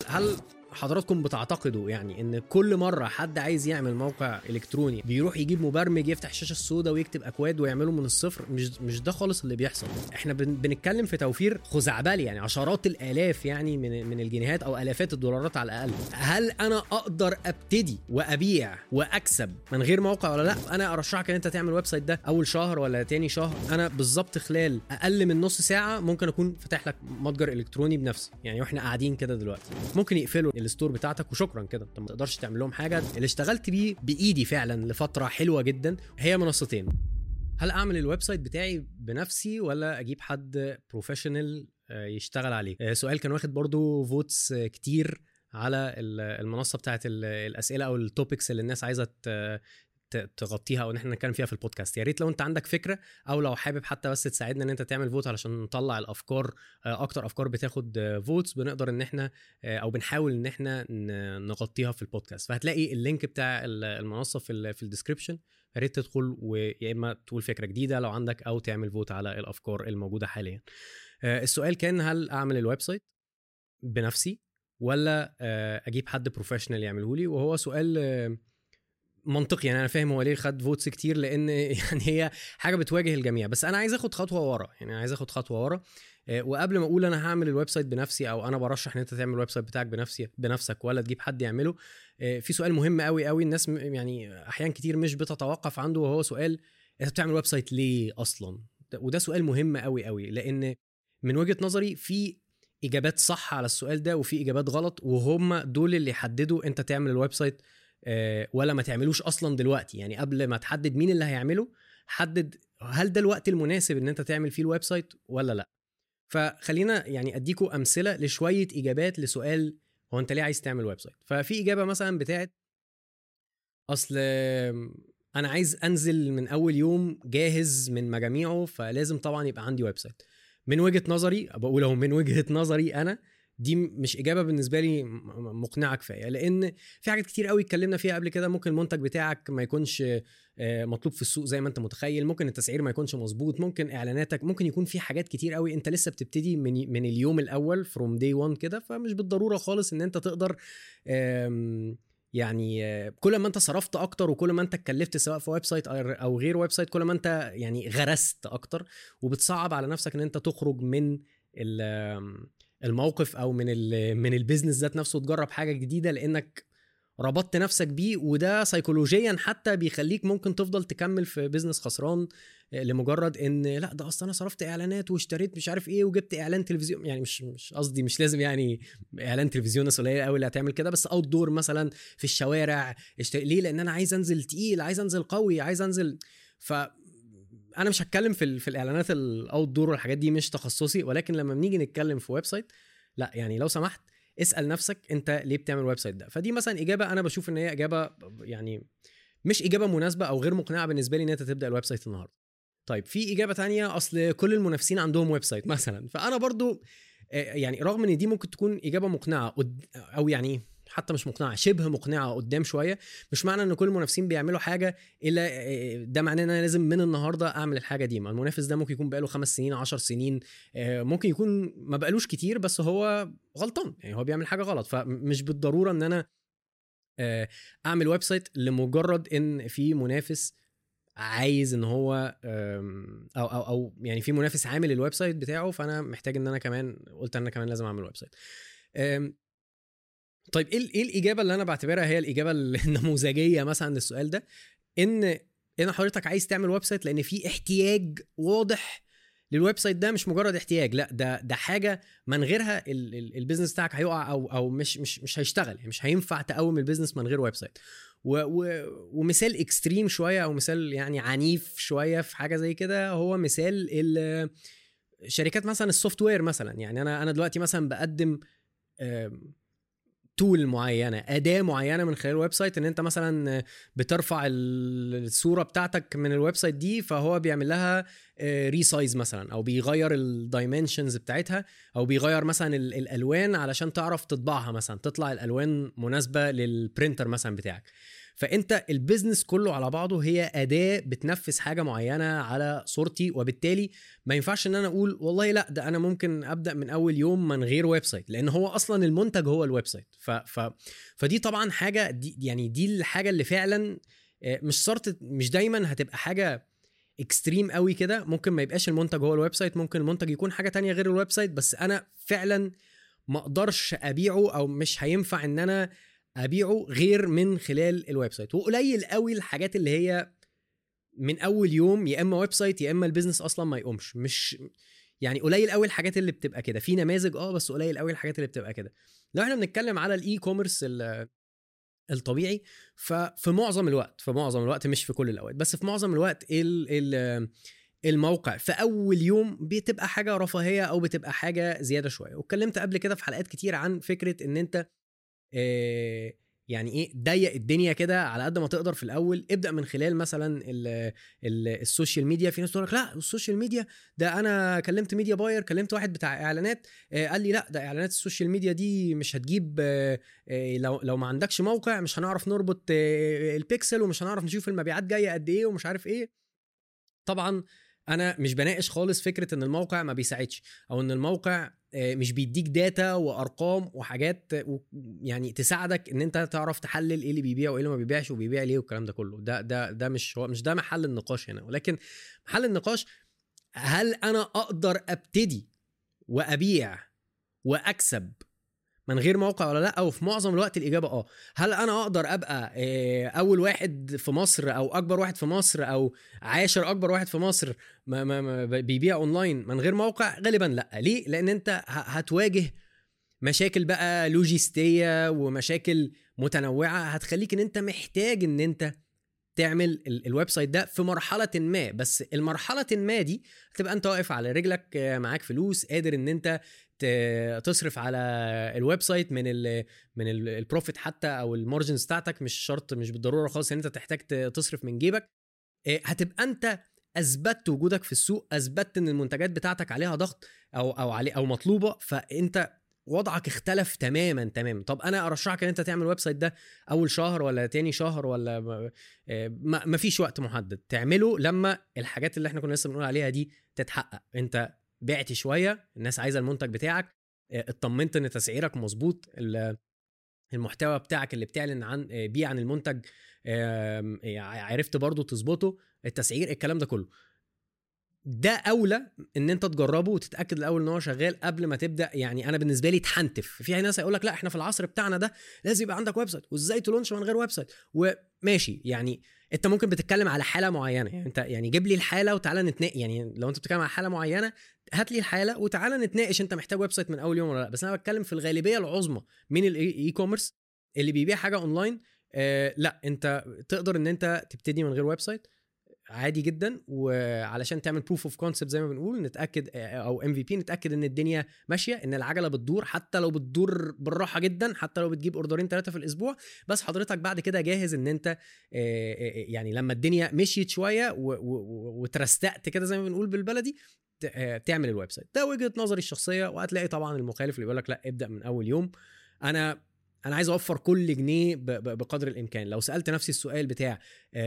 هل حضراتكم بتعتقدوا يعني ان كل مره حد عايز يعمل موقع الكتروني بيروح يجيب مبرمج يفتح الشاشه السوداء ويكتب اكواد ويعمله من الصفر مش مش ده خالص اللي بيحصل احنا بن بنتكلم في توفير خزعبلي يعني عشرات الالاف يعني من من الجنيهات او الافات الدولارات على الاقل هل انا اقدر ابتدي وابيع واكسب من غير موقع ولا لا انا ارشحك ان انت تعمل ويب سايت ده اول شهر ولا تاني شهر انا بالظبط خلال اقل من نص ساعه ممكن اكون فاتح لك متجر الكتروني بنفسي يعني واحنا قاعدين كده دلوقتي ممكن يقفلوا الستور بتاعتك وشكرا كده انت ما تقدرش تعمل لهم حاجه اللي اشتغلت بيه بايدي فعلا لفتره حلوه جدا هي منصتين هل اعمل الويب سايت بتاعي بنفسي ولا اجيب حد بروفيشنال يشتغل عليه آه، سؤال كان واخد برضو فوتس كتير على ال- المنصه بتاعت ال- الاسئله او التوبكس اللي الناس عايزه ت- ت- تغطيها او ان احنا نتكلم فيها في البودكاست يا ريت لو انت عندك فكره او لو حابب حتى بس تساعدنا ان انت تعمل فوت علشان نطلع الافكار آه، اكتر افكار بتاخد فوتس بنقدر ان احنا آه، او بنحاول ان احنا ن- نغطيها في البودكاست فهتلاقي اللينك بتاع ال- المنصه في ال في الديسكربشن يا ريت تدخل ويا اما تقول فكره جديده لو عندك او تعمل فوت على الافكار الموجوده حاليا آه، السؤال كان هل اعمل الويب سايت بنفسي ولا آه، اجيب حد بروفيشنال يعمله لي وهو سؤال آه، منطقي يعني انا فاهم هو ليه خد فوتس كتير لان يعني هي حاجه بتواجه الجميع بس انا عايز اخد خطوه ورا يعني عايز اخد خطوه ورا آه، وقبل ما اقول انا هعمل الويب سايت بنفسي او انا برشح ان انت تعمل الويب سايت بتاعك بنفسي بنفسك ولا تجيب حد يعمله آه، في سؤال مهم قوي قوي الناس م- يعني احيان كتير مش بتتوقف عنده وهو سؤال انت بتعمل ويب سايت ليه اصلا ده- وده سؤال مهم قوي قوي لان من وجهه نظري في اجابات صح على السؤال ده وفي اجابات غلط وهم دول اللي يحددوا انت تعمل الويب سايت آه، ولا ما تعملوش اصلا دلوقتي يعني قبل ما تحدد مين اللي هيعمله حدد هل ده الوقت المناسب ان انت تعمل فيه الويب سايت ولا لا فخلينا يعني اديكم امثله لشويه اجابات لسؤال هو انت ليه عايز تعمل ويب سايت ففي اجابه مثلا بتاعت اصل آم، انا عايز انزل من اول يوم جاهز من مجاميعه فلازم طبعا يبقى عندي ويب سايت من وجهه نظري بقول اهو من وجهه نظري انا دي مش اجابه بالنسبه لي م- م- مقنعه كفايه لان في حاجات كتير قوي اتكلمنا فيها قبل كده ممكن المنتج بتاعك ما يكونش آه، مطلوب في السوق زي ما انت متخيل ممكن التسعير ما يكونش مظبوط ممكن اعلاناتك ممكن يكون في حاجات كتير قوي انت لسه بتبتدي من من اليوم الاول فروم داي 1 كده فمش بالضروره خالص ان انت تقدر آم، يعني آه، كل ما انت صرفت اكتر وكل ما انت اتكلفت سواء في ويب سايت او أو غير ويب سايت كل ما انت يعني غرست اكتر وبتصعب على نفسك ان انت تخرج من ال- آم، الموقف او من ال من البيزنس ذات نفسه تجرب حاجه جديده لانك ربطت نفسك بيه وده سيكولوجيا حتى بيخليك ممكن تفضل تكمل في بيزنس خسران آه، لمجرد ان لا ده اصلا انا صرفت اعلانات واشتريت مش عارف ايه وجبت اعلان تلفزيون يعني مش مش قصدي مش لازم يعني اعلان تلفزيون ناس قليله قوي اللي هتعمل كده بس اوت دور مثلا في الشوارع اشت... ليه لان انا عايز انزل تقيل عايز انزل قوي عايز انزل ف انا مش هتكلم في ال- في الاعلانات الاوت دور والحاجات دي مش تخصصي ولكن لما بنيجي نتكلم في ويب سايت لا يعني لو سمحت اسال نفسك انت ليه بتعمل ويب سايت ده فدي مثلا اجابه انا بشوف ان هي اجابه يعني مش اجابه مناسبه او غير مقنعه بالنسبه لي ان انت تبدا الويب سايت النهارده طيب في اجابه تانية اصل كل المنافسين عندهم ويب سايت مثلا فانا برضو آه، يعني رغم ان دي ممكن تكون اجابه مقنعه قد- او يعني حتى مش مقنعه شبه مقنعه قدام شويه مش معنى ان كل المنافسين بيعملوا حاجه الا آه، ده معناه ان انا لازم من النهارده اعمل الحاجه دي ما المنافس ده ممكن يكون بقاله خمس سنين عشر سنين آه، ممكن يكون ما بقالوش كتير بس هو غلطان يعني هو بيعمل حاجه غلط فمش بالضروره ان انا آه، اعمل ويب سايت لمجرد ان في منافس عايز ان هو آم، او او او يعني في منافس عامل الويب سايت بتاعه فانا محتاج ان انا كمان قلت ان انا كمان لازم اعمل ويب سايت آم، طيب ايه ايه الاجابه اللي انا بعتبرها هي الاجابه النموذجيه مثلا للسؤال ده ان ان حضرتك عايز تعمل ويب سايت لان في احتياج واضح للويب سايت ده مش مجرد احتياج لا ده ده حاجه من غيرها ال- ال- البيزنس بتاعك هيقع او او مش مش مش هيشتغل يعني مش هينفع تقوم البيزنس من غير ويب سايت و و ومثال اكستريم شويه او مثال يعني عنيف شويه في حاجه زي كده هو مثال ال- شركات مثلا السوفت وير مثلا يعني انا انا دلوقتي مثلا بقدم آم، تول معينه اداه معينه من خلال الويب سايت ان انت مثلا بترفع ال- الصوره بتاعتك من الويب سايت دي فهو بيعمل لها ريسايز مثلا او بيغير الدايمنشنز بتاعتها او بيغير مثلا ال- الالوان علشان تعرف تطبعها مثلا تطلع الالوان مناسبه للبرينتر مثلا بتاعك فانت البيزنس كله على بعضه هي اداه بتنفذ حاجه معينه على صورتي وبالتالي ما ينفعش ان انا اقول والله لا ده انا ممكن ابدا من اول يوم من غير ويب سايت لان هو اصلا المنتج هو الويب سايت ف... ف... فدي طبعا حاجه دي يعني دي الحاجه اللي فعلا آه، مش شرط مش دايما هتبقى حاجه اكستريم قوي كده ممكن ما يبقاش المنتج هو الويب سايت ممكن المنتج يكون حاجه تانية غير الويب سايت بس انا فعلا ما اقدرش ابيعه او مش هينفع ان انا ابيعه غير من خلال الويب سايت وقليل قوي الحاجات اللي هي من اول يوم يا اما ويب سايت يا اما البيزنس اصلا ما يقومش مش يعني قليل قوي الحاجات اللي بتبقى كده في نماذج اه بس قليل قوي الحاجات اللي بتبقى كده لو احنا بنتكلم على الاي كوميرس الطبيعي ففي معظم الوقت في معظم الوقت مش في كل الاوقات بس في معظم الوقت ال ال الموقع في اول يوم بتبقى حاجه رفاهيه او بتبقى حاجه زياده شويه واتكلمت قبل كده في حلقات كتير عن فكره ان انت آه يعني ايه ضيق الدنيا كده على قد ما تقدر في الاول ابدا من خلال مثلا ال ال السوشيال ميديا في ناس تقول لك لا السوشيال ميديا ده انا كلمت ميديا باير كلمت واحد بتاع اعلانات آه قال لي لا ده اعلانات السوشيال ميديا دي مش هتجيب آه آه لو لو ما عندكش موقع مش هنعرف نربط آه البيكسل ومش هنعرف نشوف المبيعات جايه قد ايه ومش عارف ايه طبعا انا مش بناقش خالص فكره ان الموقع ما بيساعدش او ان الموقع مش بيديك داتا وارقام وحاجات يعني تساعدك ان انت تعرف تحلل ايه اللي بيبيع وايه اللي ما بيبيعش وبيبيع ليه والكلام ده كله ده ده ده مش هو مش ده محل النقاش هنا ولكن محل النقاش هل انا اقدر ابتدي وابيع واكسب من غير موقع ولا لا وفي معظم الوقت الاجابه اه هل انا اقدر ابقى اول واحد في مصر او اكبر واحد في مصر او عاشر اكبر واحد في مصر ما ما ما بيبيع اونلاين من غير موقع غالبا لا ليه لان انت هتواجه مشاكل بقى لوجستيه ومشاكل متنوعه هتخليك ان انت محتاج ان انت تعمل الويب سايت ده في مرحله ما بس المرحله ما دي تبقى انت واقف على رجلك معاك فلوس قادر ان انت تصرف على الويب سايت من ال من البروفيت حتى او المارجنز بتاعتك مش شرط مش بالضروره خالص ان انت تحتاج تصرف من جيبك هتبقى انت اثبتت وجودك في السوق اثبتت ان المنتجات بتاعتك عليها ضغط او او علي او مطلوبه فانت وضعك اختلف تماما تماما طب انا ارشحك ان انت تعمل ويب سايت ده اول شهر ولا تاني شهر ولا ما, ما فيش وقت محدد تعمله لما الحاجات اللي احنا كنا لسه بنقول عليها دي تتحقق انت بعت شويه الناس عايزه المنتج بتاعك اطمنت ان تسعيرك مظبوط المحتوى بتاعك اللي بتعلن عن بيه عن المنتج عرفت برضو تظبطه التسعير الكلام ده كله ده اولى ان انت تجربه وتتاكد الاول ان هو شغال قبل ما تبدا يعني انا بالنسبه لي تحنتف في ناس هيقول لك لا احنا في العصر بتاعنا ده لازم يبقى عندك ويب سايت وازاي تلونش من غير ويب سايت وماشي يعني انت ممكن بتتكلم على حاله معينه يعني انت يعني جيب لي الحاله وتعالى نتناقش يعني لو انت بتتكلم على حاله معينه هات لي الحاله وتعالى نتناقش انت محتاج ويب سايت من اول يوم ولا لا بس انا بتكلم في الغالبيه العظمى من الاي كوميرس اللي بيبيع حاجه اونلاين آه لا انت تقدر ان انت تبتدي من غير ويب سايت عادي جدا وعلشان تعمل بروف اوف كونسبت زي ما بنقول نتاكد او ام في بي نتاكد ان الدنيا ماشيه ان العجله بتدور حتى لو بتدور بالراحه جدا حتى لو بتجيب اوردرين ثلاثه في الاسبوع بس حضرتك بعد كده جاهز ان انت يعني لما الدنيا مشيت شويه وترستقت كده زي ما بنقول بالبلدي تعمل الويب سايت ده وجهه نظري الشخصيه وهتلاقي طبعا المخالف اللي بيقول لك لا ابدا من اول يوم انا انا عايز اوفر كل جنيه بقدر الامكان لو سالت نفسي السؤال بتاع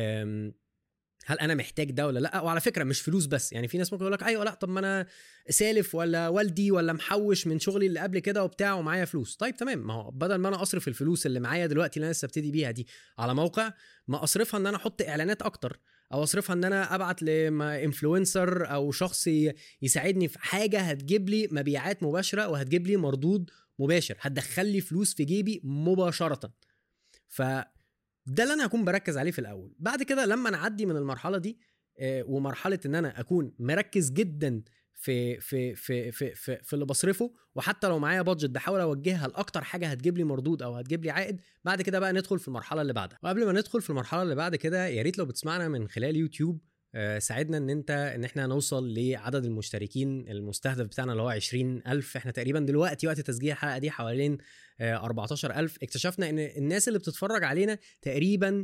هل انا محتاج ده ولا لا وعلى فكره مش فلوس بس يعني في ناس ممكن يقول لك ايوه لا طب ما انا سالف ولا والدي ولا محوش من شغلي اللي قبل كده وبتاع ومعايا فلوس طيب تمام ما هو بدل ما انا اصرف الفلوس اللي معايا دلوقتي اللي انا لسه ابتدي بيها دي على موقع ما اصرفها ان انا احط اعلانات اكتر او اصرفها ان انا ابعت لانفلونسر او شخص يساعدني في حاجه هتجيب لي مبيعات مباشره وهتجيب لي مردود مباشر هتدخل لي فلوس في جيبي مباشره ف ده اللي انا هكون بركز عليه في الاول بعد كده لما نعدي من المرحله دي ومرحله ان انا اكون مركز جدا في في في في في, في اللي بصرفه وحتى لو معايا بادجت بحاول اوجهها لاكتر حاجه هتجيب لي مردود او هتجيب لي عائد بعد كده بقى ندخل في المرحله اللي بعدها وقبل ما ندخل في المرحله اللي بعد كده يا ريت لو بتسمعنا من خلال يوتيوب ساعدنا ان انت ان احنا نوصل لعدد المشتركين المستهدف بتاعنا اللي هو 20000 احنا تقريبا دلوقتي وقت تسجيل الحلقه دي حوالين 14000 اكتشفنا ان الناس اللي بتتفرج علينا تقريبا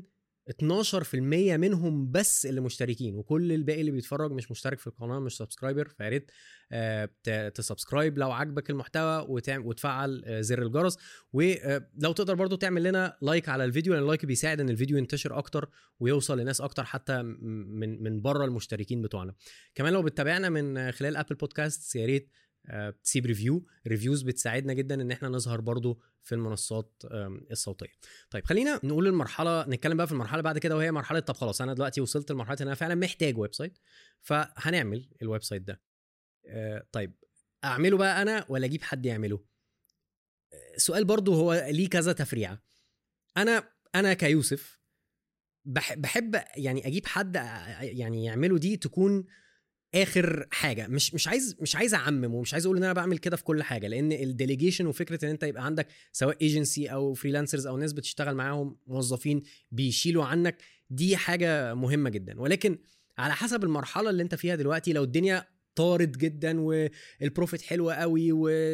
12% منهم بس اللي مشتركين وكل الباقي اللي بيتفرج مش مشترك في القناه مش سبسكرايبر فيا ريت آه، ت- تسبسكرايب لو عجبك المحتوى وتعم- وتفعل آه، زر الجرس ولو تقدر برضو تعمل لنا لايك على الفيديو لان اللايك بيساعد ان الفيديو ينتشر اكتر ويوصل لناس اكتر حتى م- من من بره المشتركين بتوعنا كمان لو بتتابعنا من آه، خلال ابل بودكاست يا ريت آه، تسيب ريفيو ريفيوز بتساعدنا جدا ان احنا نظهر برضو في المنصات آم، الصوتيه طيب خلينا نقول المرحله نتكلم بقى في المرحله بعد كده وهي مرحله طب خلاص انا دلوقتي وصلت لمرحله ان انا فعلا محتاج ويب سايت فهنعمل الويب سايت ده آه، طيب اعمله بقى انا ولا اجيب حد يعمله آه، سؤال برضو هو ليه كذا تفريعه انا انا كيوسف بح- بحب يعني اجيب حد ع- يعني يعمله دي تكون اخر حاجه مش مش عايز مش عايز اعمم ومش عايز اقول ان انا بعمل كده في كل حاجه لان الديليجيشن وفكره ان انت يبقى عندك سواء ايجنسي او فريلانسرز او ناس بتشتغل معاهم موظفين بيشيلوا عنك دي حاجه مهمه جدا ولكن على حسب المرحله اللي انت فيها دلوقتي لو الدنيا طارد جدا والبروفيت حلوه قوي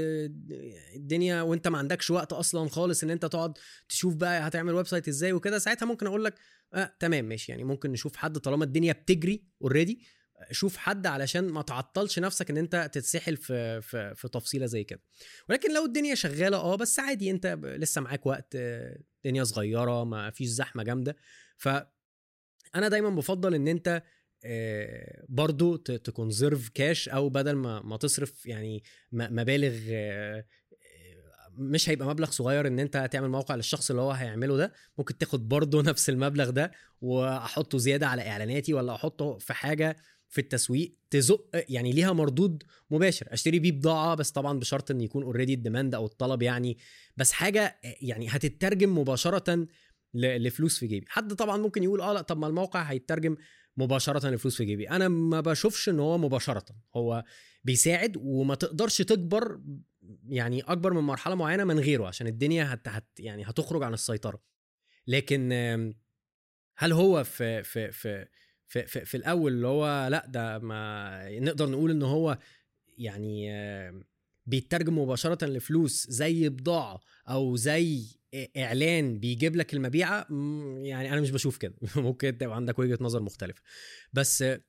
والدنيا وانت ما عندكش وقت اصلا خالص ان انت تقعد تشوف بقى هتعمل ويب سايت ازاي وكده ساعتها ممكن اقول لك آه تمام ماشي يعني ممكن نشوف حد طالما الدنيا بتجري اوريدي شوف حد علشان ما تعطلش نفسك ان انت تتسحل في في في تفصيله زي كده ولكن لو الدنيا شغاله اه بس عادي انت ب- لسه معاك وقت آه، الدنيا صغيره ما فيش زحمه جامده ف انا دايما بفضل ان انت آه، برضو تكونزرف كاش او بدل ما ما تصرف يعني م- مبالغ آه، آه، مش هيبقى مبلغ صغير ان انت تعمل موقع للشخص اللي هو هيعمله ده ممكن تاخد برضه نفس المبلغ ده واحطه زياده على اعلاناتي ولا احطه في حاجه في التسويق تزق يعني ليها مردود مباشر اشتري بيه بضاعه بس طبعا بشرط ان يكون اوريدي الديماند او الطلب يعني بس حاجه يعني هتترجم مباشره ل- لفلوس في جيبي حد طبعا ممكن يقول اه لا طب ما الموقع هيترجم مباشره لفلوس في جيبي انا ما بشوفش ان هو مباشره هو بيساعد وما تقدرش تكبر يعني اكبر من مرحله معينه من غيره عشان الدنيا هت, هت يعني هتخرج عن السيطره لكن آم، هل هو في في في في, في, في الاول اللي هو لا ده ما نقدر نقول ان هو يعني آم، بيترجم مباشره لفلوس زي بضاعه او زي اعلان بيجيب لك المبيعه مم، يعني انا مش بشوف كده ممكن تبقى عندك وجهه نظر مختلفه بس آه،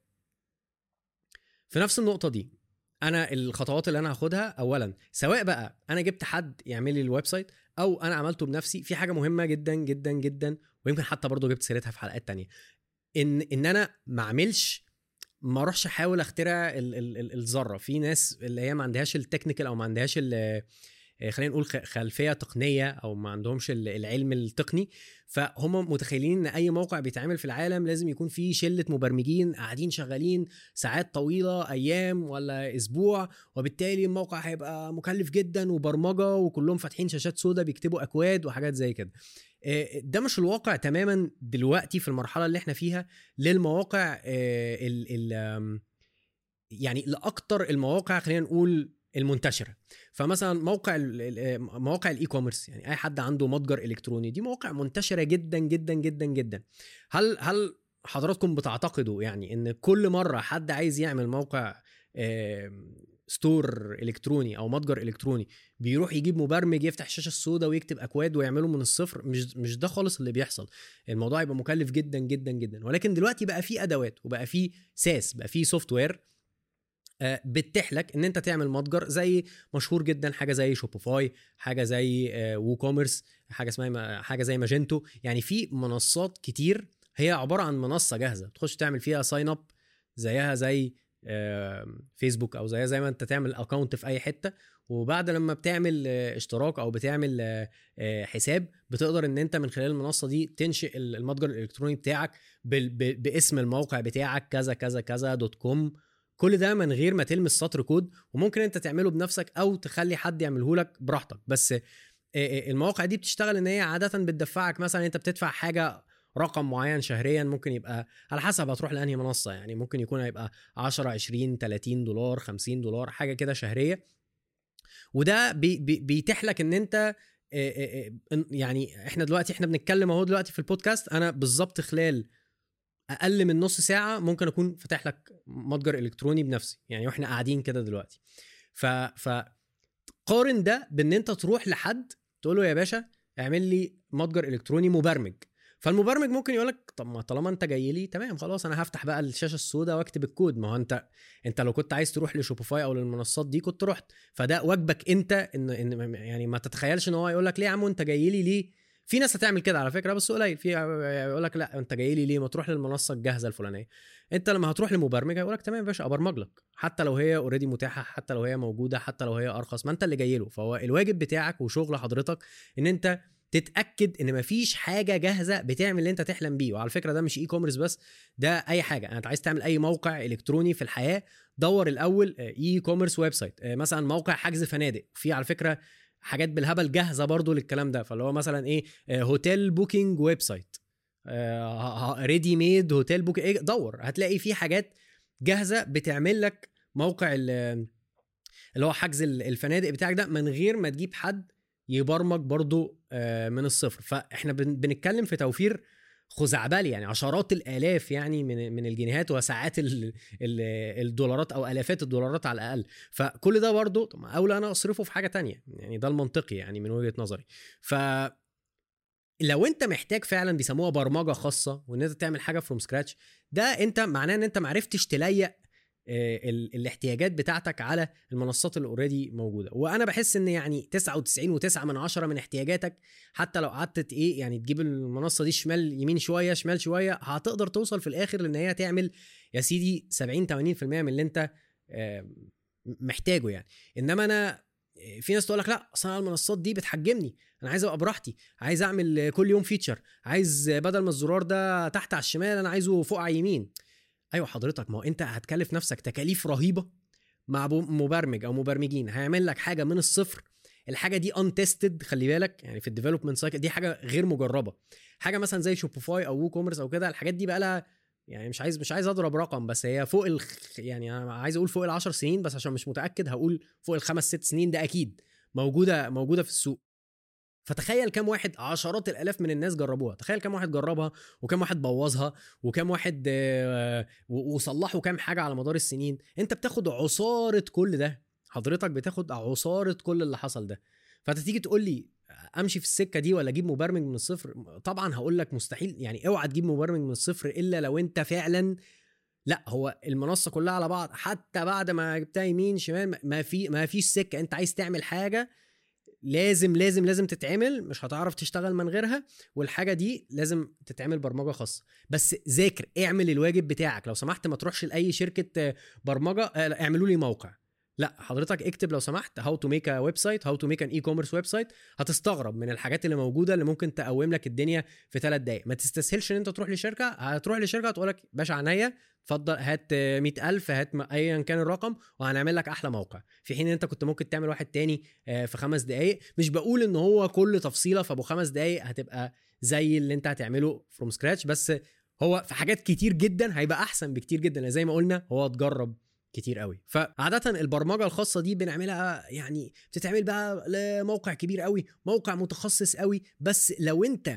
في نفس النقطه دي انا الخطوات اللي انا هاخدها اولا سواء بقى انا جبت حد يعمل لي الويب سايت او انا عملته بنفسي في حاجه مهمه جدا جدا جدا ويمكن حتى برضو جبت سيرتها في حلقات تانية ان ان انا ما اعملش ما اروحش احاول اخترع ال- ال- ال- الذره في ناس اللي هي ما عندهاش التكنيكال او ما عندهاش ال- آه، خلينا نقول خ- خلفيه تقنيه او ما عندهمش ال- العلم التقني فهم متخيلين ان اي موقع بيتعمل في العالم لازم يكون فيه شله مبرمجين قاعدين شغالين ساعات طويله ايام ولا اسبوع وبالتالي الموقع هيبقى مكلف جدا وبرمجه وكلهم فاتحين شاشات سودا بيكتبوا اكواد وحاجات زي كده آه، ده مش الواقع تماما دلوقتي في المرحله اللي احنا فيها للمواقع آه، ال ال آم، يعني لاكتر المواقع خلينا نقول المنتشره فمثلا موقع ال- ال- مواقع الاي كوميرس يعني اي حد عنده متجر الكتروني دي مواقع منتشره جدا جدا جدا جدا هل هل حضراتكم بتعتقدوا يعني ان كل مره حد عايز يعمل موقع آم، ستور الكتروني او متجر الكتروني بيروح يجيب مبرمج يفتح الشاشه السوداء ويكتب اكواد ويعمله من الصفر مش مش ده خالص اللي بيحصل الموضوع يبقى مكلف جدا جدا جدا ولكن دلوقتي بقى في ادوات وبقى في ساس بقى في سوفت وير آه، بتتيح لك ان انت تعمل متجر زي مشهور جدا حاجه زي شوبيفاي حاجه زي آه، وو كوميرس حاجه اسمها حاجه زي ماجنتو يعني في منصات كتير هي عباره عن منصه جاهزه تخش تعمل فيها ساين اب زيها زي آه، فيسبوك او زيها زي ما انت تعمل اكونت في اي حته وبعد لما بتعمل آه، اشتراك او بتعمل آه، آه، حساب بتقدر ان انت من خلال المنصه دي تنشئ المتجر الالكتروني بتاعك بال- ب- باسم الموقع بتاعك كذا كذا كذا دوت كوم كل ده من غير ما تلمس سطر كود وممكن انت تعمله بنفسك او تخلي حد يعمله لك براحتك بس آه، آه، المواقع دي بتشتغل ان هي عاده بتدفعك مثلا انت بتدفع حاجه رقم معين شهريا ممكن يبقى على حسب هتروح لانهي منصه يعني ممكن يكون هيبقى 10 20 30 دولار 50 دولار حاجه كده شهريه وده بي بي بيتيح لك ان انت آه، آه، آه، يعني احنا دلوقتي احنا بنتكلم اهو دلوقتي في البودكاست انا بالظبط خلال اقل من نص ساعه ممكن اكون فاتح لك متجر الكتروني بنفسي يعني واحنا قاعدين كده دلوقتي ف ف قارن ده بان انت تروح لحد تقول له يا باشا اعمل لي متجر الكتروني مبرمج فالمبرمج ممكن يقول لك طب ما طالما انت جاي لي تمام خلاص انا هفتح بقى الشاشه السوداء واكتب الكود ما هو انت انت لو كنت عايز تروح لشوبيفاي او للمنصات دي كنت رحت فده واجبك انت ان ان يعني ما تتخيلش ان هو يقول لك ليه يا عم انت جاي لي ليه في ناس هتعمل كده على فكره بس قليل في يقول لك لا انت جاي لي ليه ما تروح للمنصه الجاهزه الفلانيه انت لما هتروح لمبرمج هيقول لك تمام يا باشا ابرمج لك حتى لو هي اوريدي متاحه حتى لو هي موجوده حتى لو هي ارخص ما انت اللي جاي له فهو الواجب بتاعك وشغل حضرتك ان انت تتاكد ان مفيش حاجه جاهزه بتعمل اللي انت تحلم بيه وعلى فكره ده مش اي كوميرس بس ده اي حاجه انت عايز تعمل اي موقع الكتروني في الحياه دور الاول اي كوميرس ويب سايت مثلا موقع حجز فنادق في على فكره حاجات بالهبل جاهزه برضو للكلام ده فاللي هو مثلا ايه هوتيل بوكينج ويب سايت ريدي ميد هوتيل بوك إيه دور هتلاقي في حاجات جاهزه بتعمل لك موقع اللي هو حجز الفنادق بتاعك ده من غير ما تجيب حد يبرمج برضو آه، من الصفر فاحنا بنتكلم في توفير خزعبلي يعني عشرات الالاف يعني من من الجنيهات وساعات الدولارات او الافات الدولارات على الاقل فكل ده برضه اولى انا اصرفه في حاجه تانية يعني ده المنطقي يعني من وجهه نظري ف لو انت محتاج فعلا بيسموها برمجه خاصه وان انت تعمل حاجه فروم سكراتش ده انت معناه ان انت معرفتش تليق آه، الاحتياجات بتاعتك على المنصات اللي اوريدي موجوده وانا بحس ان يعني 99 و9 من عشرة من احتياجاتك حتى لو قعدت ايه يعني تجيب المنصه دي شمال يمين شويه شمال شويه هتقدر توصل في الاخر لان هي تعمل يا سيدي 70 80% من اللي انت محتاجه يعني انما انا في ناس تقول لك لا اصل المنصات دي بتحجمني انا عايز ابقى براحتي عايز اعمل كل يوم فيتشر عايز بدل ما الزرار ده تحت على الشمال انا عايزه فوق على اليمين ايوه حضرتك ما هو انت هتكلف نفسك تكاليف رهيبه مع مبرمج او مبرمجين هيعمل لك حاجه من الصفر الحاجه دي ان تيستد خلي بالك يعني في الديفلوبمنت سايكل دي حاجه غير مجربه حاجه مثلا زي شوبيفاي او وو كوميرس او كده الحاجات دي بقى لها يعني مش عايز مش عايز اضرب رقم بس هي فوق ال يعني انا عايز اقول فوق ال 10 سنين بس عشان مش متاكد هقول فوق الخمس ست سنين ده اكيد موجوده موجوده في السوق فتخيل كم واحد عشرات الالاف من الناس جربوها تخيل كم واحد جربها وكم واحد بوظها وكم واحد آه، وصلحوا كم حاجه على مدار السنين انت بتاخد عصاره كل ده حضرتك بتاخد عصاره كل اللي حصل ده فتيجي تقول لي امشي في السكه دي ولا اجيب مبرمج من الصفر طبعا هقول لك مستحيل يعني اوعى تجيب مبرمج من الصفر الا لو انت فعلا لا هو المنصه كلها على بعض حتى بعد ما جبتها يمين شمال ما في ما فيش سكه انت عايز تعمل حاجه لازم لازم لازم تتعمل مش هتعرف تشتغل من غيرها والحاجه دي لازم تتعمل برمجه خاصه بس ذاكر اعمل الواجب بتاعك لو سمحت ما تروحش لاي شركه برمجه آه، اعملوا لي موقع لا حضرتك اكتب لو سمحت هاو تو ميك ا ويب سايت هاو تو ميك ان اي كوميرس ويب سايت هتستغرب من الحاجات اللي موجوده اللي ممكن تقوم لك الدنيا في ثلاث دقائق ما تستسهلش ان انت تروح لشركه هتروح لشركه هتقول لك باشا عينيا اتفضل هات 100000 هات ايا كان الرقم وهنعمل لك احلى موقع في حين ان انت كنت ممكن تعمل واحد تاني آه، في خمس دقائق مش بقول ان هو كل تفصيله في ابو خمس دقائق هتبقى زي اللي انت هتعمله فروم سكراتش بس هو في حاجات كتير جدا هيبقى احسن بكتير جدا زي ما قلنا هو تجرب كتير قوي فعاده البرمجه الخاصه دي بنعملها يعني بتتعمل بقى لموقع كبير قوي موقع متخصص قوي بس لو انت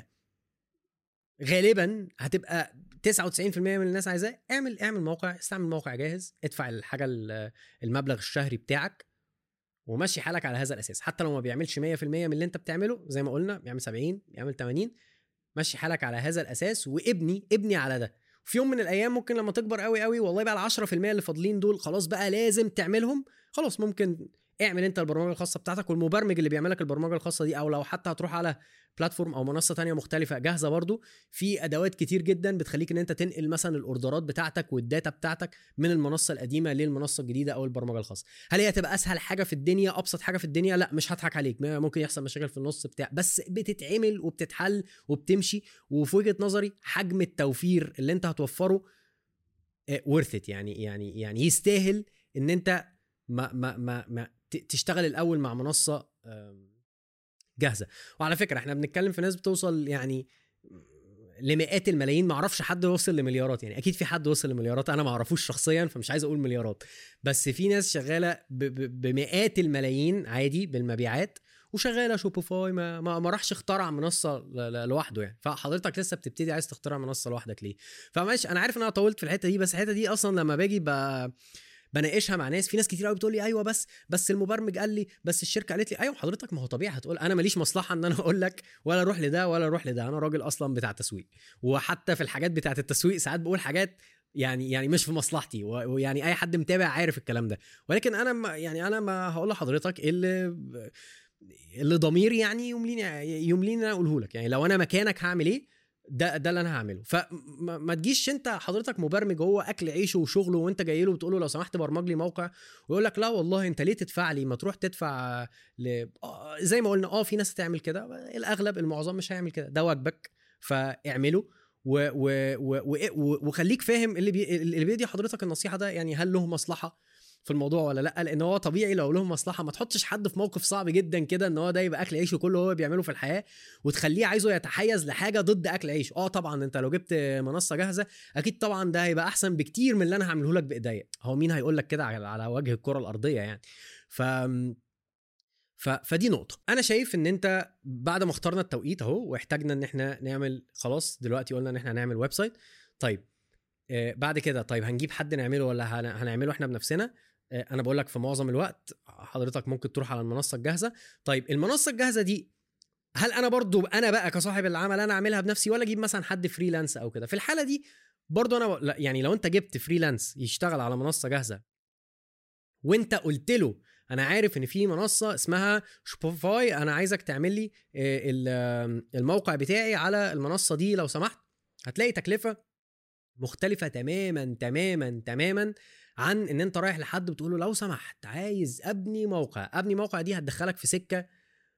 غالبا هتبقى 99% من الناس عايزاه اعمل اعمل موقع استعمل موقع جاهز ادفع الحاجه المبلغ الشهري بتاعك ومشي حالك على هذا الاساس حتى لو ما بيعملش 100% من اللي انت بتعمله زي ما قلنا بيعمل 70 بيعمل 80 مشي حالك على هذا الاساس وابني ابني على ده في يوم من الايام ممكن لما تكبر قوي قوي والله بقى ال 10% اللي فاضلين دول خلاص بقى لازم تعملهم خلاص ممكن اعمل انت البرمجه الخاصه بتاعتك والمبرمج اللي بيعمل لك البرمجه الخاصه دي او لو حتى هتروح على بلاتفورم او منصه تانية مختلفه جاهزه برضو في ادوات كتير جدا بتخليك ان انت تنقل مثلا الاوردرات بتاعتك والداتا بتاعتك من المنصه القديمه للمنصه الجديده او البرمجه الخاصه هل هي هتبقى اسهل حاجه في الدنيا ابسط حاجه في الدنيا لا مش هضحك عليك ممكن يحصل مشاكل في النص بتاع بس بتتعمل وبتتحل وبتمشي وفي وجهه نظري حجم التوفير اللي انت هتوفره ورث آه، يعني يعني يعني يستاهل ان انت ما ما ما, ما تشتغل الاول مع منصه جاهزه وعلى فكره احنا بنتكلم في ناس بتوصل يعني لمئات الملايين ما اعرفش حد وصل لمليارات يعني اكيد في حد وصل لمليارات انا ما اعرفوش شخصيا فمش عايز اقول مليارات بس في ناس شغاله بمئات الملايين عادي بالمبيعات وشغاله شوبيفاي ما, ما, ما راحش اخترع منصه لوحده يعني فحضرتك لسه بتبتدي عايز تخترع منصه لوحدك ليه فماشي انا عارف ان انا طولت في الحته دي بس الحته دي اصلا لما باجي ب... بناقشها مع ناس في ناس كتير قوي بتقول لي ايوه بس بس المبرمج قال لي بس الشركه قالت لي ايوه حضرتك ما هو طبيعي هتقول انا ماليش مصلحه ان انا اقول لك ولا اروح لده ولا اروح لده انا راجل اصلا بتاع تسويق وحتى في الحاجات بتاعه التسويق ساعات بقول حاجات يعني يعني مش في مصلحتي ويعني اي حد متابع عارف الكلام ده ولكن انا ما يعني انا ما هقول لحضرتك إيه اللي اللي ضميري يعني يمليني يمليني انا اقوله لك يعني لو انا مكانك هعمل ايه ده ده اللي انا هعمله فما تجيش انت حضرتك مبرمج هو اكل عيشه وشغله وانت جاي له بتقول له لو سمحت برمج لي موقع ويقول لك لا والله انت ليه تدفع لي ما تروح تدفع ل... آه، زي ما قلنا اه في ناس هتعمل كده الاغلب المعظم مش هيعمل كده ده واجبك فاعمله و و و و وخليك فاهم اللي بي اللي بيدي حضرتك النصيحه ده يعني هل له مصلحه في الموضوع ولا لا لان هو طبيعي لو لهم مصلحه ما تحطش حد في موقف صعب جدا كده ان هو ده يبقى اكل عيشه كله هو بيعمله في الحياه وتخليه عايزه يتحيز لحاجه ضد اكل عيش اه طبعا انت لو جبت منصه جاهزه اكيد طبعا ده هيبقى احسن بكتير من اللي انا هعمله لك بايديا هو مين هيقول لك كده على وجه الكره الارضيه يعني ف ف... فدي نقطة أنا شايف إن أنت بعد ما اخترنا التوقيت أهو واحتاجنا إن إحنا نعمل خلاص دلوقتي قلنا إن إحنا هنعمل ويب سايت طيب آه بعد كده طيب هنجيب حد نعمله ولا هنعمله إحنا بنفسنا آه أنا بقول لك في معظم الوقت حضرتك ممكن تروح على المنصة الجاهزة طيب المنصة الجاهزة دي هل أنا برضو أنا بقى كصاحب العمل أنا أعملها بنفسي ولا أجيب مثلا حد فريلانس أو كده في الحالة دي برضو أنا يعني لو أنت جبت فريلانس يشتغل على منصة جاهزة وأنت قلت له انا عارف ان في منصه اسمها شوبيفاي انا عايزك تعمل لي آه، الموقع بتاعي على المنصه دي لو سمحت هتلاقي تكلفه مختلفه تماما تماما تماما عن ان انت رايح لحد بتقول له لو سمحت عايز ابني موقع ابني موقع دي هتدخلك في سكه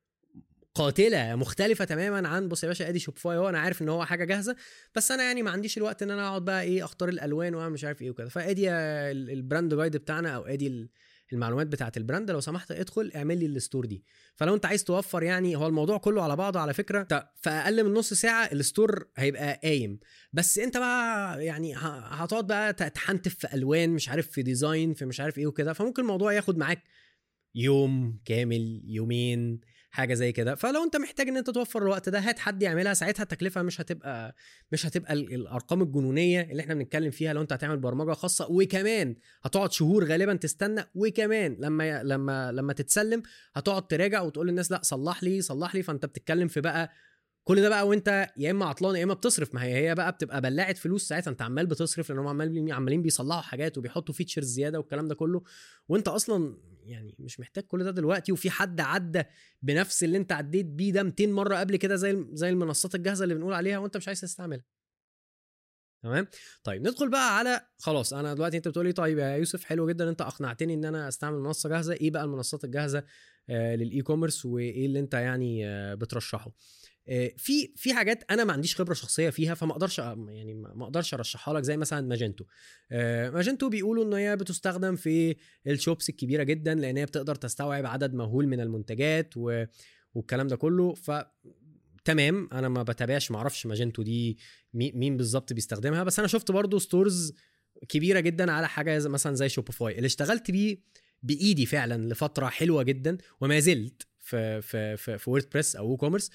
قاتله مختلفه تماما عن بص يا باشا ادي شوبيفاي هو انا عارف ان هو حاجه جاهزه بس انا يعني ما عنديش الوقت ان انا اقعد بقى ايه اختار الالوان واعمل مش عارف ايه وكده فادي البراند جايد بتاعنا او ادي المعلومات بتاعت البراند لو سمحت ادخل اعمل لي الستور دي فلو انت عايز توفر يعني هو الموضوع كله على بعضه على فكره في اقل من نص ساعه الستور هيبقى قايم بس انت بقى يعني هتقعد بقى تحنتف في الوان مش عارف في ديزاين في مش عارف ايه وكده فممكن الموضوع ياخد معاك يوم كامل يومين حاجه زي كده فلو انت محتاج ان انت توفر الوقت ده هات حد يعملها ساعتها التكلفه مش هتبقى مش هتبقى الارقام الجنونيه اللي احنا بنتكلم فيها لو انت هتعمل برمجه خاصه وكمان هتقعد شهور غالبا تستنى وكمان لما لما لما تتسلم هتقعد تراجع وتقول للناس لا صلح لي صلح لي فانت بتتكلم في بقى كل ده بقى وانت يا اما عطلان يا اما بتصرف ما هي هي بقى بتبقى بلعت فلوس ساعتها انت عمال بتصرف لانهم عمال عمالين بيصلحوا حاجات وبيحطوا فيتشرز زياده والكلام ده كله وانت اصلا يعني مش محتاج كل ده دلوقتي وفي حد عدى بنفس اللي انت عديت بيه ده 200 مره قبل كده زي زي المنصات الجاهزه اللي بنقول عليها وانت مش عايز تستعملها تمام طيب ندخل بقى على خلاص انا دلوقتي انت بتقول لي طيب يا يوسف حلو جدا انت اقنعتني ان انا استعمل منصه جاهزه ايه بقى المنصات الجاهزه آه للاي كوميرس وايه اللي انت يعني آه بترشحه آه، في في حاجات انا ما عنديش خبره شخصيه فيها فما اقدرش يعني ما اقدرش ارشحها لك زي مثلا ماجنتو آه، ماجنتو بيقولوا ان هي بتستخدم في الشوبس الكبيره جدا لان هي بتقدر تستوعب عدد مهول من المنتجات و... والكلام ده كله ف تمام انا ما بتابعش ما اعرفش ماجنتو دي مين بالظبط بيستخدمها بس انا شفت برضو ستورز كبيره جدا على حاجه مثلا زي شوبيفاي اللي اشتغلت بيه بايدي فعلا لفتره حلوه جدا وما زلت في في في, في ووردبريس او وو كوميرس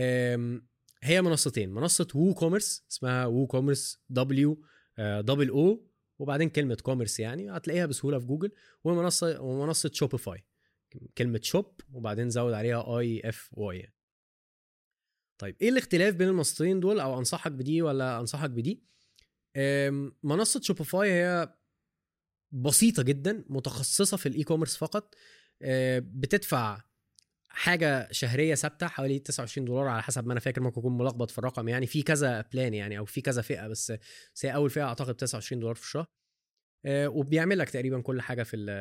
هي منصتين منصه وو كوميرس اسمها وو كوميرس دبليو دبل او وبعدين كلمه كوميرس يعني هتلاقيها بسهوله في جوجل ومنصه ومنصه شوبيفاي كلمه شوب وبعدين زود عليها اي اف واي طيب ايه الاختلاف بين المنصتين دول او انصحك بدي ولا انصحك بدي منصه شوبيفاي هي بسيطه جدا متخصصه في الاي كوميرس فقط آه، بتدفع حاجه شهريه ثابته حوالي 29 دولار على حسب ما انا فاكر ممكن اكون ملخبط في الرقم يعني في كذا بلان يعني او في كذا فئه بس بس هي اول فئه اعتقد 29 دولار في الشهر آه، وبيعمل لك تقريبا كل حاجه في ال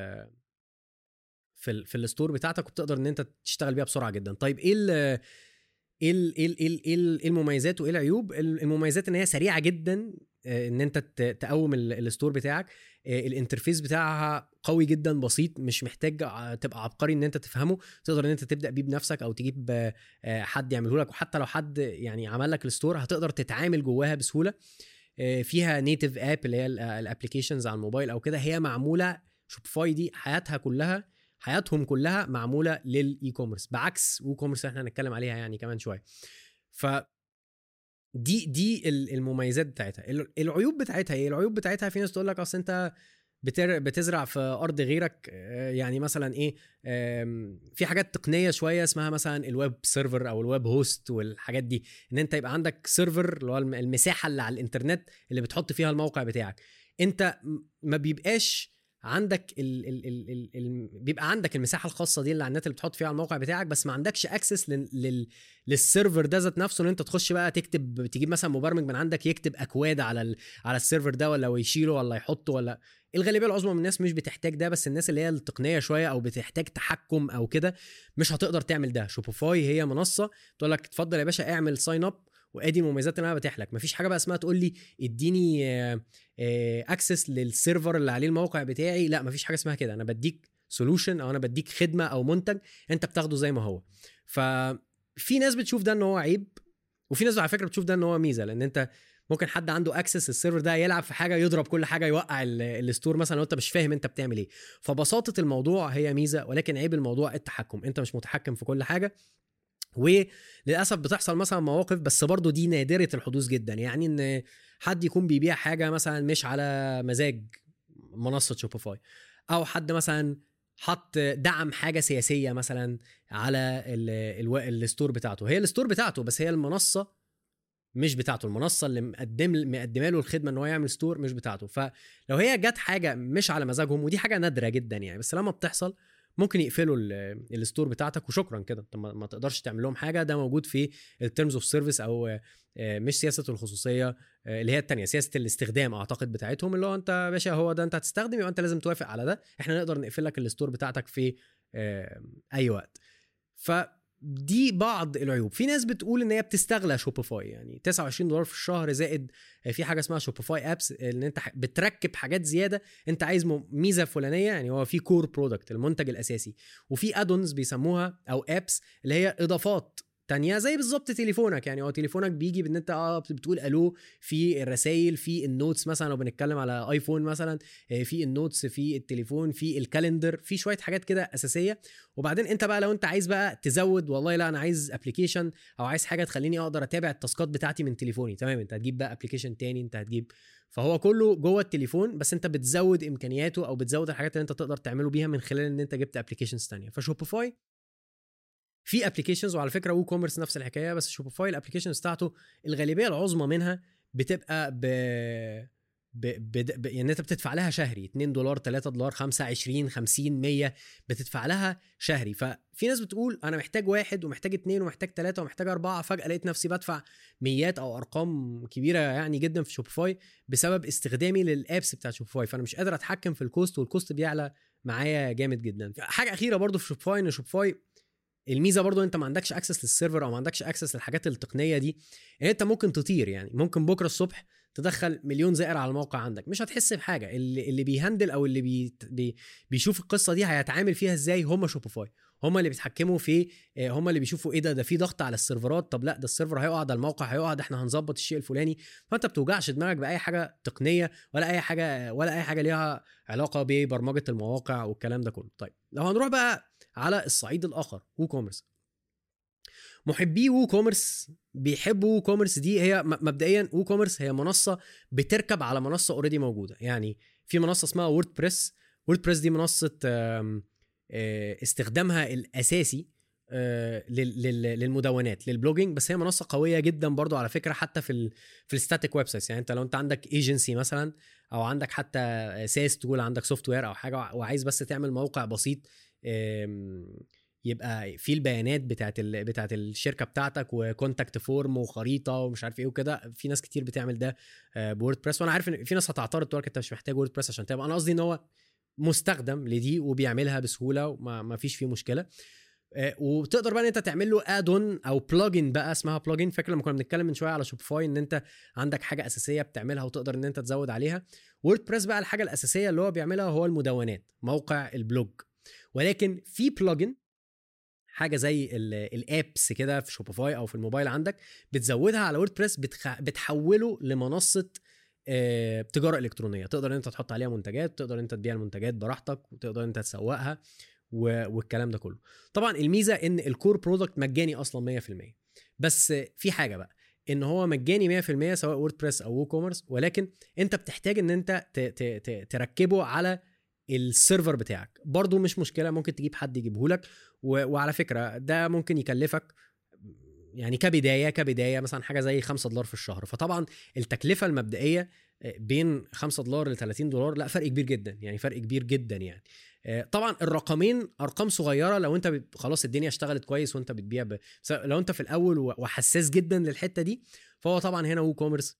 في ال في الستور بتاعتك وبتقدر ان انت تشتغل بيها بسرعه جدا طيب ايه ال ايه ايه ايه ايه المميزات وايه العيوب المميزات ان هي سريعه جدا آه، ان انت تقوم الستور بتاعك آه، الانترفيس بتاعها قوي جدا بسيط مش محتاج تبقى عبقري ان انت تفهمه تقدر ان انت تبدا بيه بنفسك او تجيب آه، حد يعمله لك وحتى لو حد يعني عمل لك الستور هتقدر تتعامل جواها بسهوله فيها نيتف اب اللي هي الابلكيشنز على الموبايل او كده هي معموله شوبيفاي دي حياتها كلها حياتهم كلها معموله للاي كوميرس بعكس وو كوميرس احنا هنتكلم عليها يعني كمان شويه ف دي دي المميزات بتاعتها العيوب بتاعتها ايه العيوب بتاعتها في ناس تقول لك اصل انت بتر... بتزرع في ارض غيرك آه، يعني مثلا ايه آم، في حاجات تقنيه شويه اسمها مثلا الويب سيرفر او الويب هوست والحاجات دي ان انت يبقى عندك سيرفر اللي هو الم- المساحه اللي على الانترنت اللي بتحط فيها الموقع بتاعك انت م- ما بيبقاش عندك ال ال ال ال ال بيبقى عندك المساحه الخاصه دي اللي على النت اللي بتحط فيها على الموقع بتاعك بس ما عندكش اكسس لل لل للسيرفر ده ذات نفسه ان انت تخش بقى تكتب تجيب مثلا مبرمج من عندك يكتب اكواد على ال على السيرفر ده ولا ويشيله ولا يحطه ولا الغالبيه العظمى من الناس مش بتحتاج ده بس الناس اللي هي التقنيه شويه او بتحتاج تحكم او كده مش هتقدر تعمل ده شوبيفاي هي منصه تقول لك اتفضل يا باشا اعمل ساين اب وادي المميزات اللي انا بتيح لك مفيش حاجه بقى اسمها تقول لي اديني اكسس للسيرفر اللي عليه الموقع بتاعي لا مفيش حاجه اسمها كده انا بديك سولوشن او انا بديك خدمه او منتج انت بتاخده زي ما هو ففي ناس بتشوف ده ان هو عيب وفي ناس على فكره بتشوف ده ان هو ميزه لان انت ممكن حد عنده اكسس السيرفر ده يلعب في حاجه يضرب كل حاجه يوقع ال- الستور مثلا لو انت مش فاهم انت بتعمل ايه فبساطه الموضوع هي ميزه ولكن عيب الموضوع التحكم انت مش متحكم في كل حاجه وللاسف بتحصل مثلا مواقف بس برضو دي نادره الحدوث جدا يعني ان حد يكون بيبيع حاجه مثلا مش على مزاج منصه شوبيفاي او حد مثلا حط دعم حاجه سياسيه مثلا على ال- الو- الستور بتاعته هي الستور بتاعته بس هي المنصه مش بتاعته المنصه اللي مقدم مقدمه له الخدمه ان هو يعمل ستور مش بتاعته فلو هي جت حاجه مش على مزاجهم ودي حاجه نادره جدا يعني بس لما بتحصل ممكن يقفلوا ال- الستور بتاعتك وشكرا كده انت ما ما تقدرش تعمل لهم حاجه ده موجود في الترمز اوف سيرفيس او آه، مش سياسه الخصوصيه آه، اللي هي التانية سياسه الاستخدام اعتقد بتاعتهم اللي هو انت يا باشا هو ده انت هتستخدم يبقى انت لازم توافق على ده احنا نقدر نقفل لك الستور بتاعتك في آه، اي وقت فدي بعض العيوب في ناس بتقول ان هي بتستغلى شوبيفاي يعني 29 دولار في الشهر زائد آه، في حاجه اسمها شوبيفاي ابس ان انت ح- بتركب حاجات زياده انت عايز م- ميزه فلانيه يعني هو في كور برودكت المنتج الاساسي وفي ادونز بيسموها او ابس اللي هي اضافات تانية زي بالظبط تليفونك يعني هو تليفونك بيجي بان انت اه بتقول الو في الرسائل في النوتس مثلا لو بنتكلم على ايفون مثلا آه، في النوتس في التليفون في الكالندر في شويه حاجات كده اساسيه وبعدين انت بقى لو انت عايز بقى تزود والله لا انا عايز ابلكيشن او عايز حاجه تخليني اقدر اتابع التاسكات بتاعتي من تليفوني تمام انت هتجيب بقى ابلكيشن تاني انت هتجيب فهو كله جوه التليفون بس انت بتزود امكانياته او بتزود الحاجات اللي انت تقدر تعمله بيها من خلال ان انت جبت ابلكيشنز تانية فشوبيفاي في ابلكيشنز وعلى فكره وو كوميرس نفس الحكايه بس شوبيفاي الابلكيشنز بتاعته الغالبيه العظمى منها بتبقى ب ب... ب... ب... يعني انت بتدفع لها شهري 2 دولار 3 دولار 5 20 50 100 بتدفع لها شهري ففي ناس بتقول انا محتاج واحد ومحتاج اتنين ومحتاج ثلاثه ومحتاج اربعه فجاه لقيت نفسي بدفع ميات او ارقام كبيره يعني جدا في شوبيفاي بسبب استخدامي للابس بتاعت شوبيفاي فانا مش قادر اتحكم في الكوست والكوست بيعلى معايا جامد جدا حاجه اخيره برضو في شوبيفاي ان شوبيفاي الميزه برضو انت ما عندكش اكسس للسيرفر او ما عندكش اكسس للحاجات التقنيه دي يعني انت ممكن تطير يعني ممكن بكره الصبح تدخل مليون زائر على الموقع عندك مش هتحس بحاجه اللي اللي بيهندل او اللي بي بي بيشوف القصه دي هيتعامل فيها ازاي هم شوبيفاي هم اللي بيتحكموا في آه، هم اللي بيشوفوا ايه ده ده في ضغط على السيرفرات طب لا ده السيرفر هيقع ده الموقع هيقع ده احنا هنظبط الشيء الفلاني فانت بتوجعش دماغك باي حاجه تقنيه ولا اي حاجه ولا اي حاجه ليها علاقه ببرمجه المواقع والكلام ده كله طيب لو هنروح بقى على الصعيد الاخر وو كوميرس محبي وو كوميرس بيحبوا وو كوميرس دي هي م- مبدئيا وو كوميرس هي منصه بتركب على منصه اوريدي موجوده يعني في منصه اسمها وورد بريس وورد بريس دي منصه آم، آه، استخدامها الاساسي آه، لل- لل- للمدونات للبلوجينج بس هي منصه قويه جدا برضو على فكره حتى في ال في الستاتيك ويب سايتس يعني انت لو انت عندك ايجنسي مثلا او عندك حتى سيس تقول عندك سوفت وير او حاجه وعايز بس تعمل موقع بسيط آم، يبقى فيه البيانات بتاعت ال... بتاعت الشركه بتاعتك وكونتاكت فورم وخريطه ومش عارف ايه وكده في ناس كتير بتعمل ده آه، بورد بريس وانا عارف ان في ناس هتعترض تقول لك انت مش محتاج وورد بريس عشان تبقى انا قصدي ان هو مستخدم لدي وبيعملها بسهوله وما ما فيش فيه مشكله آه، وتقدر بقى ان انت تعمل له ادون او بلجن بقى اسمها بلجن فاكر لما كنا بنتكلم من شويه على شوبيفاي ان انت عندك حاجه اساسيه بتعملها وتقدر ان انت تزود عليها وورد بريس بقى الحاجه الاساسيه اللي هو بيعملها هو المدونات موقع البلوج ولكن في بلجن حاجه زي ال- الابس كده في شوبيفاي او في الموبايل عندك بتزودها على وورد بريس بتخ... بتحوله لمنصه آه، تجاره الكترونيه تقدر ان انت تحط عليها منتجات تقدر ان انت تبيع المنتجات براحتك وتقدر ان انت تسوقها و... والكلام ده كله طبعا الميزه ان الكور برودكت مجاني اصلا 100% بس في حاجه بقى ان هو مجاني 100% سواء ووردبريس او ووكومرس ولكن انت بتحتاج ان انت ت ت ت تركبه على السيرفر بتاعك برضو مش مشكله ممكن تجيب حد يجيبه لك وعلى فكره ده ممكن يكلفك يعني كبدايه كبدايه مثلا حاجه زي 5 دولار في الشهر فطبعا التكلفه المبدئيه بين 5 دولار ل 30 دولار لا فرق كبير جدا يعني فرق كبير جدا يعني طبعا الرقمين ارقام صغيره لو انت خلاص الدنيا اشتغلت كويس وانت بتبيع ب... لو انت في الاول وحساس جدا للحته دي فهو طبعا هنا وو كوميرس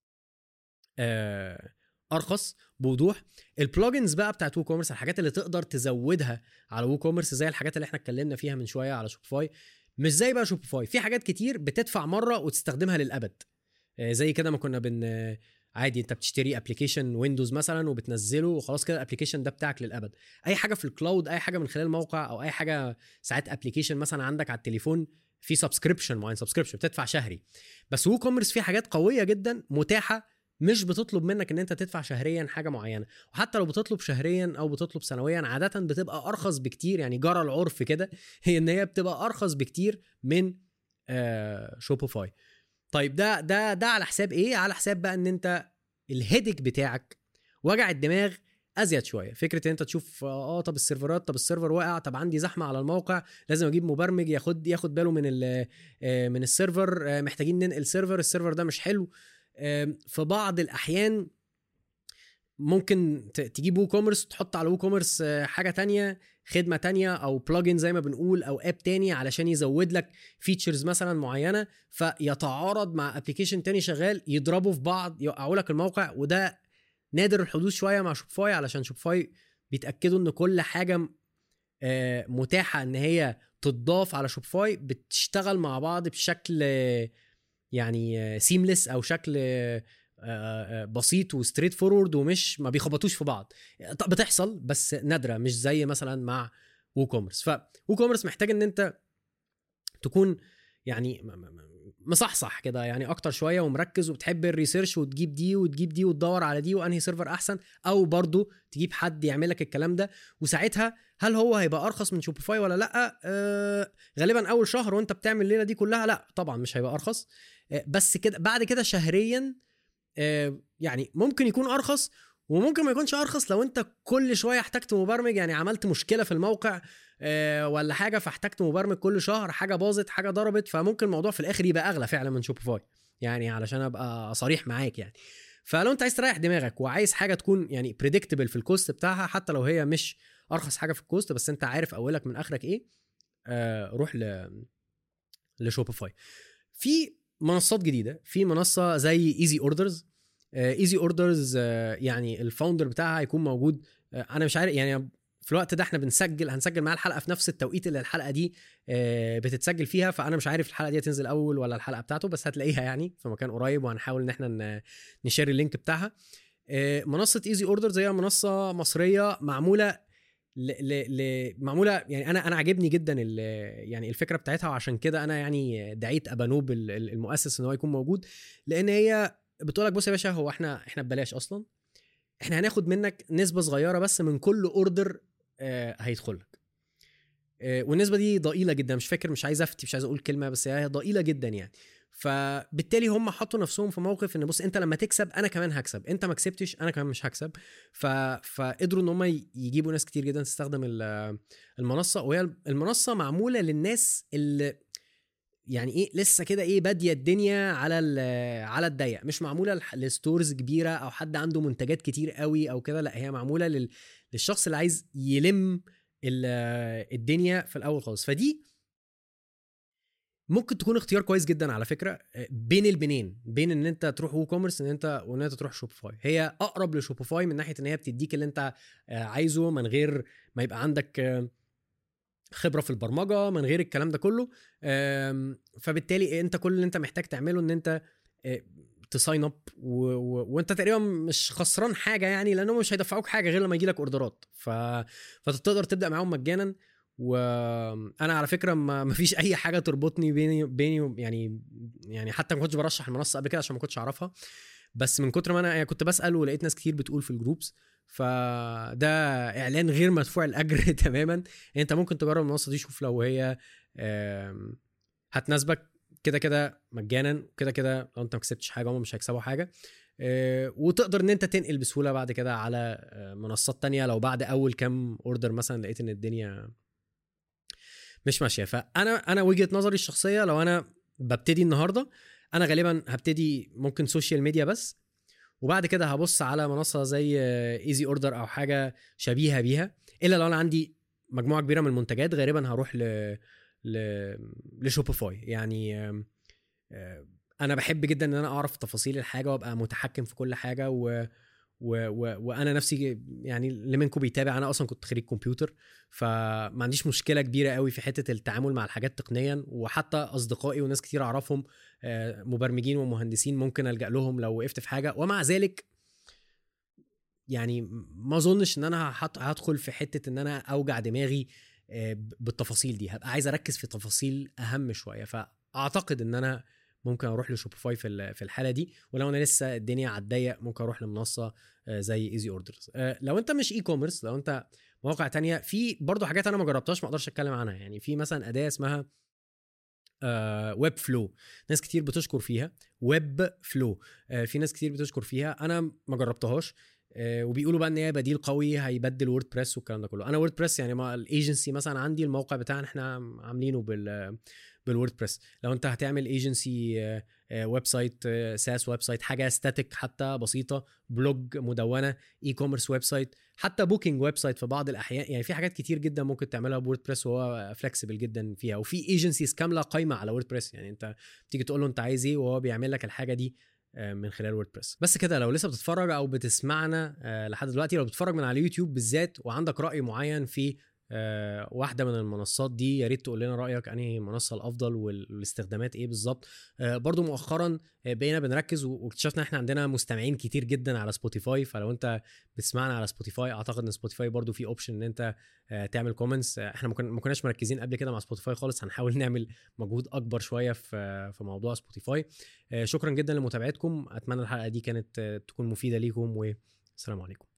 ارخص بوضوح البلجنز بقى بتاعت وو كوميرس الحاجات اللي تقدر تزودها على وو كوميرس زي الحاجات اللي احنا اتكلمنا فيها من شويه على شوبيفاي مش زي بقى شوبيفاي في حاجات كتير بتدفع مره وتستخدمها للابد زي كده ما كنا بن عادي انت بتشتري ابلكيشن ويندوز مثلا وبتنزله وخلاص كده الابلكيشن ده بتاعك للابد اي حاجه في الكلاود اي حاجه من خلال الموقع او اي حاجه ساعات ابلكيشن مثلا عندك على التليفون في سبسكريبشن معين سبسكريبشن بتدفع شهري بس وو كوميرس فيه حاجات قويه جدا متاحه مش بتطلب منك ان انت تدفع شهريا حاجه معينه وحتى لو بتطلب شهريا او بتطلب سنويا عاده بتبقى ارخص بكتير يعني جرى العرف كده هي ان هي بتبقى ارخص بكتير من آه شوبيفاي طيب ده ده ده على حساب ايه على حساب بقى ان انت الهيدك بتاعك وجع الدماغ ازيد شويه فكره ان انت تشوف اه طب السيرفرات طب السيرفر واقع طب عندي زحمه على الموقع لازم اجيب مبرمج ياخد ياخد باله من من السيرفر محتاجين ننقل سيرفر السيرفر ده مش حلو في بعض الاحيان ممكن تجيب وو كوميرس تحط على وو كوميرس حاجه تانية خدمه تانية او بلجن زي ما بنقول او اب تاني علشان يزود لك فيتشرز مثلا معينه فيتعارض مع ابلكيشن تاني شغال يضربوا في بعض يوقعوا لك الموقع وده نادر الحدوث شويه مع شوبفاي علشان شوبفاي بيتاكدوا ان كل حاجه متاحه ان هي تضاف على شوبفاي بتشتغل مع بعض بشكل يعني سيمليس او شكل بسيط وستريت فورورد ومش ما بيخبطوش في بعض بتحصل بس نادره مش زي مثلا مع وو كوميرس فوو كوميرس محتاج ان انت تكون يعني مصحصح كده يعني اكتر شويه ومركز وبتحب الريسيرش وتجيب دي وتجيب دي وتدور على دي وانهي سيرفر احسن او برضو تجيب حد يعمل لك الكلام ده وساعتها هل هو هيبقى ارخص من شوبيفاي ولا لا آه غالبا اول شهر وانت بتعمل الليله دي كلها لا طبعا مش هيبقى ارخص آه بس كده بعد كده شهريا آه يعني ممكن يكون ارخص وممكن ما يكونش ارخص لو انت كل شويه احتجت مبرمج يعني عملت مشكله في الموقع آه ولا حاجه فاحتجت مبرمج كل شهر حاجه باظت حاجه ضربت فممكن الموضوع في الاخر يبقى اغلى فعلا من شوبيفاي يعني علشان ابقى صريح معاك يعني فلو انت عايز تريح دماغك وعايز حاجه تكون يعني بريدكتبل في الكوست بتاعها حتى لو هي مش ارخص حاجه في الكوست بس انت عارف اولك من اخرك ايه آه روح ل لشوبيفاي في منصات جديده في منصه زي ايزي اوردرز ايزي اوردرز يعني الفاوندر بتاعها هيكون موجود uh, انا مش عارف يعني في الوقت ده احنا بنسجل هنسجل معاه الحلقه في نفس التوقيت اللي الحلقه دي uh, بتتسجل فيها فانا مش عارف الحلقه دي هتنزل اول ولا الحلقه بتاعته بس هتلاقيها يعني في مكان قريب وهنحاول ان احنا نشير اللينك بتاعها uh, منصه ايزي اوردرز هي منصه مصريه معموله ل ل معموله يعني انا انا عاجبني جدا يعني الفكره بتاعتها وعشان كده انا يعني دعيت ابانوب المؤسس ان هو يكون موجود لان هي بتقول لك بص يا باشا هو احنا احنا ببلاش اصلا احنا هناخد منك نسبه صغيره بس من كل اوردر آه هيدخل لك آه والنسبه دي ضئيله جدا مش فاكر مش عايز افتي مش عايز اقول كلمه بس هي ضئيله جدا يعني فبالتالي هم حطوا نفسهم في موقف ان بص انت لما تكسب انا كمان هكسب انت ما كسبتش انا كمان مش هكسب ف... فقدروا ان هم يجيبوا ناس كتير جدا تستخدم المنصه وهي المنصه معموله للناس اللي يعني ايه لسه كده ايه باديه الدنيا على على الضيق مش معموله لستورز كبيره او حد عنده منتجات كتير قوي او كده لا هي معموله لل... للشخص اللي عايز يلم الدنيا في الاول خالص فدي ممكن تكون اختيار كويس جدا على فكره بين البنين بين ان انت تروح وو كوميرس ان انت وان انت تروح شوبيفاي هي اقرب لشوبيفاي من ناحيه ان هي بتديك اللي انت عايزه من غير ما يبقى عندك خبره في البرمجه من غير الكلام ده كله فبالتالي انت كل اللي انت محتاج تعمله ان انت تساين اب و... و... وانت تقريبا مش خسران حاجه يعني لانهم مش هيدفعوك حاجه غير لما يجي لك اوردرات ف... فتقدر تبدا معاهم مجانا وانا على فكره ما فيش اي حاجه تربطني بيني بيني يعني يعني حتى ما كنتش برشح المنصه قبل كده عشان ما كنتش اعرفها بس من كتر ما انا يعني كنت بسال ولقيت ناس كتير بتقول في الجروبس فده اعلان غير مدفوع الاجر تماما انت ممكن تجرب المنصه دي شوف لو هي هتناسبك كده كده مجانا كده كده لو انت ما كسبتش حاجه هم مش هيكسبوا حاجه آه، وتقدر ان انت تنقل بسهوله بعد كده على آه، منصات تانية لو بعد اول كام اوردر مثلا لقيت ان الدنيا مش ماشيه فانا انا وجهه نظري الشخصيه لو انا ببتدي النهارده انا غالبا هبتدي ممكن سوشيال ميديا بس وبعد كده هبص على منصه زي ايزي اوردر او حاجه شبيهه بيها الا لو انا عندي مجموعه كبيره من المنتجات غالبا هروح ل ل لشوبيفاي يعني آم، آم، انا بحب جدا ان انا اعرف تفاصيل الحاجه وابقى متحكم في كل حاجه و و و وانا نفسي يعني اللي منكم بيتابع انا اصلا كنت خريج كمبيوتر فما عنديش مشكله كبيره قوي في حته التعامل مع الحاجات تقنيا وحتى اصدقائي وناس كتير اعرفهم آه، مبرمجين ومهندسين ممكن الجا لهم لو وقفت في حاجه ومع ذلك يعني ما اظنش ان انا هحط- هدخل في حته ان انا اوجع دماغي آه، ب- بالتفاصيل دي هبقى عايز اركز في تفاصيل اهم شويه فاعتقد ان انا ممكن اروح لشوبيفاي في ال- في الحاله دي ولو انا لسه الدنيا على الضيق ممكن اروح لمنصه آه، زي ايزي اوردرز لو انت مش اي كوميرس لو انت مواقع تانية في برضو حاجات انا ما جربتهاش ما اقدرش اتكلم عنها يعني في مثلا اداه اسمها ويب فلو ناس كتير بتشكر فيها ويب فلو في ناس كتير بتشكر فيها انا ما جربتهاش آه، وبيقولوا بقى ان هي بديل قوي هيبدل وورد بريس والكلام ده كله انا وورد بريس يعني ما الايجنسي مثلا عندي الموقع بتاعنا احنا عاملينه بال بالوورد بريس لو انت هتعمل ايجنسي ويب سايت ساس ويب سايت حاجه ستاتيك حتى بسيطه بلوج مدونه اي كوميرس ويب سايت حتى بوكينج ويب سايت في بعض الاحيان يعني في حاجات كتير جدا ممكن تعملها بورد بريس وهو فلكسبل جدا فيها وفي ايجنسيز كامله قايمه على وورد بريس يعني انت بتيجي تقول له انت عايز ايه وهو بيعمل لك الحاجه دي آه، من خلال وورد بريس بس كده لو لسه بتتفرج او بتسمعنا آه، لحد دلوقتي لو بتتفرج من على اليوتيوب بالذات وعندك راي معين في آه، واحده من المنصات دي يا ريت تقول لنا رايك انهي منصه الافضل وال- والاستخدامات ايه بالظبط آه، برضو مؤخرا آه، بقينا بنركز و- واكتشفنا احنا عندنا مستمعين كتير جدا على سبوتيفاي فلو انت بتسمعنا على سبوتيفاي اعتقد ان سبوتيفاي برضو في اوبشن ان انت آه، تعمل كومنتس احنا ما كن- ما كناش مركزين قبل كده مع سبوتيفاي خالص هنحاول نعمل مجهود اكبر شويه في في موضوع سبوتيفاي آه، شكرا جدا لمتابعتكم اتمنى الحلقه دي كانت آه، تكون مفيده ليكم والسلام عليكم